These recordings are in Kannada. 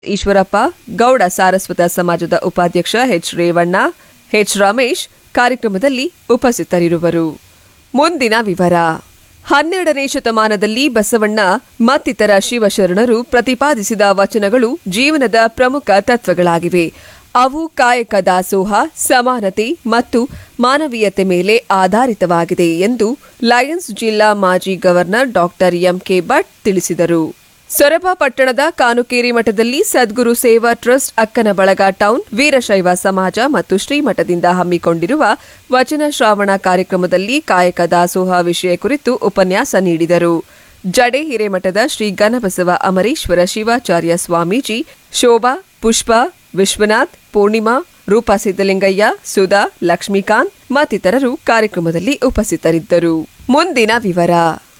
ಈಶ್ವರಪ್ಪ ಗೌಡ ಸಾರಸ್ವತ ಸಮಾಜದ ಉಪಾಧ್ಯಕ್ಷ ಎಚ್ ರೇವಣ್ಣ ಎಚ್ ರಮೇಶ್ ಕಾರ್ಯಕ್ರಮದಲ್ಲಿ ಉಪಸ್ಥಿತರಿರುವರು ಮುಂದಿನ ವಿವರ ಹನ್ನೆರಡನೇ ಶತಮಾನದಲ್ಲಿ ಬಸವಣ್ಣ ಮತ್ತಿತರ ಶಿವಶರಣರು ಪ್ರತಿಪಾದಿಸಿದ ವಚನಗಳು ಜೀವನದ ಪ್ರಮುಖ ತತ್ವಗಳಾಗಿವೆ ಅವು ಕಾಯಕ ದಾಸೋಹ ಸಮಾನತೆ ಮತ್ತು ಮಾನವೀಯತೆ ಮೇಲೆ ಆಧಾರಿತವಾಗಿದೆ ಎಂದು ಲಯನ್ಸ್ ಜಿಲ್ಲಾ ಮಾಜಿ ಗವರ್ನರ್ ಡಾಕ್ಟರ್ ಎಂಕೆ ಭಟ್ ತಿಳಿಸಿದರು ಸೊರಬ ಪಟ್ಟಣದ ಕಾನುಕೇರಿ ಮಠದಲ್ಲಿ ಸದ್ಗುರು ಸೇವಾ ಟ್ರಸ್ಟ್ ಅಕ್ಕನ ಬಳಗ ಟೌನ್ ವೀರಶೈವ ಸಮಾಜ ಮತ್ತು ಶ್ರೀಮಠದಿಂದ ಹಮ್ಮಿಕೊಂಡಿರುವ ವಚನ ಶ್ರಾವಣ ಕಾರ್ಯಕ್ರಮದಲ್ಲಿ ಕಾಯಕ ದಾಸೋಹ ವಿಷಯ ಕುರಿತು ಉಪನ್ಯಾಸ ನೀಡಿದರು ಜಡೆ ಹಿರೇಮಠದ ಶ್ರೀ ಗಣಬಸವ ಅಮರೇಶ್ವರ ಶಿವಾಚಾರ್ಯ ಸ್ವಾಮೀಜಿ ಶೋಭಾ ಪುಷ್ಪ ವಿಶ್ವನಾಥ್ ಪೂರ್ಣಿಮಾ ರೂಪಾ ಸಿದ್ದಲಿಂಗಯ್ಯ ಸುಧಾ ಲಕ್ಷ್ಮೀಕಾಂತ್ ಮತ್ತಿತರರು ಕಾರ್ಯಕ್ರಮದಲ್ಲಿ ಉಪಸ್ಥಿತರಿದ್ದರು ಮುಂದಿನ ವಿವರ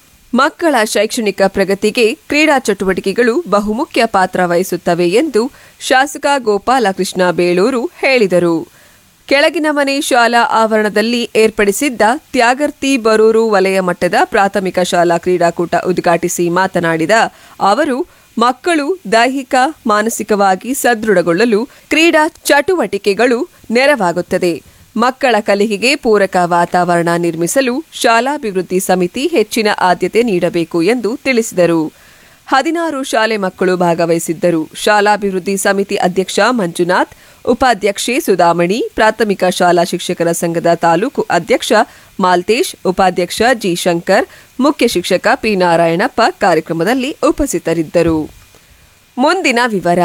ಮಕ್ಕಳ ಶೈಕ್ಷಣಿಕ ಪ್ರಗತಿಗೆ ಕ್ರೀಡಾ ಚಟುವಟಿಕೆಗಳು ಬಹುಮುಖ್ಯ ಪಾತ್ರ ವಹಿಸುತ್ತವೆ ಎಂದು ಶಾಸಕ ಗೋಪಾಲಕೃಷ್ಣ ಬೇಳೂರು ಹೇಳಿದರು ಕೆಳಗಿನ ಮನೆ ಶಾಲಾ ಆವರಣದಲ್ಲಿ ಏರ್ಪಡಿಸಿದ್ದ ತ್ಯಾಗರ್ತಿ ಬರೂರು ವಲಯ ಮಟ್ಟದ ಪ್ರಾಥಮಿಕ ಶಾಲಾ ಕ್ರೀಡಾಕೂಟ ಉದ್ಘಾಟಿಸಿ ಮಾತನಾಡಿದ ಅವರು ಮಕ್ಕಳು ದೈಹಿಕ ಮಾನಸಿಕವಾಗಿ ಸದೃಢಗೊಳ್ಳಲು ಕ್ರೀಡಾ ಚಟುವಟಿಕೆಗಳು ನೆರವಾಗುತ್ತದೆ ಮಕ್ಕಳ ಕಲಿಕೆಗೆ ಪೂರಕ ವಾತಾವರಣ ನಿರ್ಮಿಸಲು ಶಾಲಾಭಿವೃದ್ಧಿ ಸಮಿತಿ ಹೆಚ್ಚಿನ ಆದ್ಯತೆ ನೀಡಬೇಕು ಎಂದು ತಿಳಿಸಿದರು ಹದಿನಾರು ಶಾಲೆ ಮಕ್ಕಳು ಭಾಗವಹಿಸಿದ್ದರು ಶಾಲಾಭಿವೃದ್ಧಿ ಸಮಿತಿ ಅಧ್ಯಕ್ಷ ಮಂಜುನಾಥ್ ಉಪಾಧ್ಯಕ್ಷೆ ಸುಧಾಮಣಿ ಪ್ರಾಥಮಿಕ ಶಾಲಾ ಶಿಕ್ಷಕರ ಸಂಘದ ತಾಲೂಕು ಅಧ್ಯಕ್ಷ ಮಾಲ್ತೇಶ್ ಉಪಾಧ್ಯಕ್ಷ ಜಿ ಶಂಕರ್ ಮುಖ್ಯ ಶಿಕ್ಷಕ ಪಿ ನಾರಾಯಣಪ್ಪ ಕಾರ್ಯಕ್ರಮದಲ್ಲಿ ಉಪಸ್ಥಿತರಿದ್ದರು ಮುಂದಿನ ವಿವರ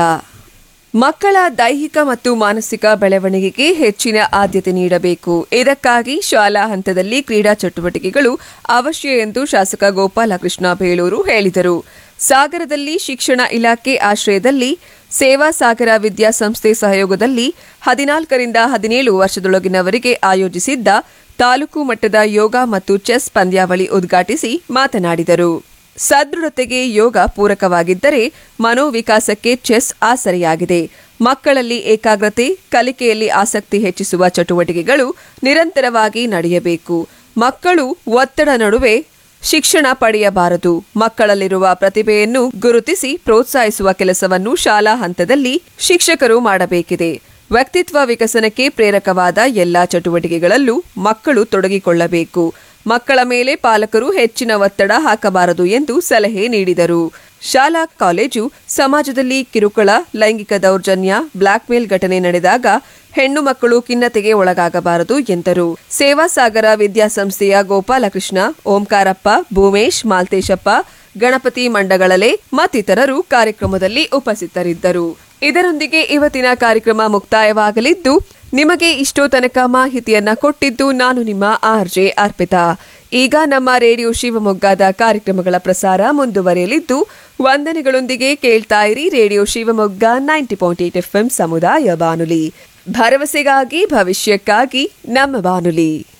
ಮಕ್ಕಳ ದೈಹಿಕ ಮತ್ತು ಮಾನಸಿಕ ಬೆಳವಣಿಗೆಗೆ ಹೆಚ್ಚಿನ ಆದ್ಯತೆ ನೀಡಬೇಕು ಇದಕ್ಕಾಗಿ ಶಾಲಾ ಹಂತದಲ್ಲಿ ಕ್ರೀಡಾ ಚಟುವಟಿಕೆಗಳು ಅವಶ್ಯ ಎಂದು ಶಾಸಕ ಗೋಪಾಲಕೃಷ್ಣ ಬೇಳೂರು ಹೇಳಿದರು ಸಾಗರದಲ್ಲಿ ಶಿಕ್ಷಣ ಇಲಾಖೆ ಆಶ್ರಯದಲ್ಲಿ ಸೇವಾ ಸಾಗರ ವಿದ್ಯಾಸಂಸ್ಥೆ ಸಹಯೋಗದಲ್ಲಿ ಹದಿನಾಲ್ಕರಿಂದ ಹದಿನೇಳು ವರ್ಷದೊಳಗಿನವರಿಗೆ ಆಯೋಜಿಸಿದ್ದ ತಾಲೂಕು ಮಟ್ಟದ ಯೋಗ ಮತ್ತು ಚೆಸ್ ಪಂದ್ಯಾವಳಿ ಉದ್ಘಾಟಿಸಿ ಮಾತನಾಡಿದರು ಸದೃಢತೆಗೆ ಯೋಗ ಪೂರಕವಾಗಿದ್ದರೆ ಮನೋವಿಕಾಸಕ್ಕೆ ಚೆಸ್ ಆಸರೆಯಾಗಿದೆ ಮಕ್ಕಳಲ್ಲಿ ಏಕಾಗ್ರತೆ ಕಲಿಕೆಯಲ್ಲಿ ಆಸಕ್ತಿ ಹೆಚ್ಚಿಸುವ ಚಟುವಟಿಕೆಗಳು ನಿರಂತರವಾಗಿ ನಡೆಯಬೇಕು ಮಕ್ಕಳು ಒತ್ತಡ ನಡುವೆ ಶಿಕ್ಷಣ ಪಡೆಯಬಾರದು ಮಕ್ಕಳಲ್ಲಿರುವ ಪ್ರತಿಭೆಯನ್ನು ಗುರುತಿಸಿ ಪ್ರೋತ್ಸಾಹಿಸುವ ಕೆಲಸವನ್ನು ಶಾಲಾ ಹಂತದಲ್ಲಿ ಶಿಕ್ಷಕರು ಮಾಡಬೇಕಿದೆ ವ್ಯಕ್ತಿತ್ವ ವಿಕಸನಕ್ಕೆ ಪ್ರೇರಕವಾದ ಎಲ್ಲಾ ಚಟುವಟಿಕೆಗಳಲ್ಲೂ ಮಕ್ಕಳು ತೊಡಗಿಕೊಳ್ಳಬೇಕು ಮಕ್ಕಳ ಮೇಲೆ ಪಾಲಕರು ಹೆಚ್ಚಿನ ಒತ್ತಡ ಹಾಕಬಾರದು ಎಂದು ಸಲಹೆ ನೀಡಿದರು ಶಾಲಾ ಕಾಲೇಜು ಸಮಾಜದಲ್ಲಿ ಕಿರುಕುಳ ಲೈಂಗಿಕ ದೌರ್ಜನ್ಯ ಬ್ಲಾಕ್ಮೇಲ್ ಘಟನೆ ನಡೆದಾಗ ಹೆಣ್ಣು ಮಕ್ಕಳು ಖಿನ್ನತೆಗೆ ಒಳಗಾಗಬಾರದು ಎಂದರು ಸೇವಾ ಸಾಗರ ವಿದ್ಯಾಸಂಸ್ಥೆಯ ಗೋಪಾಲಕೃಷ್ಣ ಓಂಕಾರಪ್ಪ ಭೂಮೇಶ್ ಮಾಲ್ತೇಶಪ್ಪ ಗಣಪತಿ ಮಂಡಗಳಲೆ ಮತ್ತಿತರರು ಕಾರ್ಯಕ್ರಮದಲ್ಲಿ ಉಪಸ್ಥಿತರಿದ್ದರು ಇದರೊಂದಿಗೆ ಇವತ್ತಿನ ಕಾರ್ಯಕ್ರಮ ಮುಕ್ತಾಯವಾಗಲಿದ್ದು ನಿಮಗೆ ಇಷ್ಟೋ ತನಕ ಮಾಹಿತಿಯನ್ನ ಕೊಟ್ಟಿದ್ದು ನಾನು ನಿಮ್ಮ ಆರ್ಜೆ ಅರ್ಪಿತಾ ಈಗ ನಮ್ಮ ರೇಡಿಯೋ ಶಿವಮೊಗ್ಗದ ಕಾರ್ಯಕ್ರಮಗಳ ಪ್ರಸಾರ ಮುಂದುವರಿಯಲಿದ್ದು ವಂದನೆಗಳೊಂದಿಗೆ ಕೇಳ್ತಾ ಇರಿ radio Shivamogga ninety point eight F ಸಮುದಾಯ ಬಾನುಲಿ ಭರವಸೆಗಾಗಿ ಭವಿಷ್ಯಕ್ಕಾಗಿ ನಮ್ಮ ಬಾನುಲಿ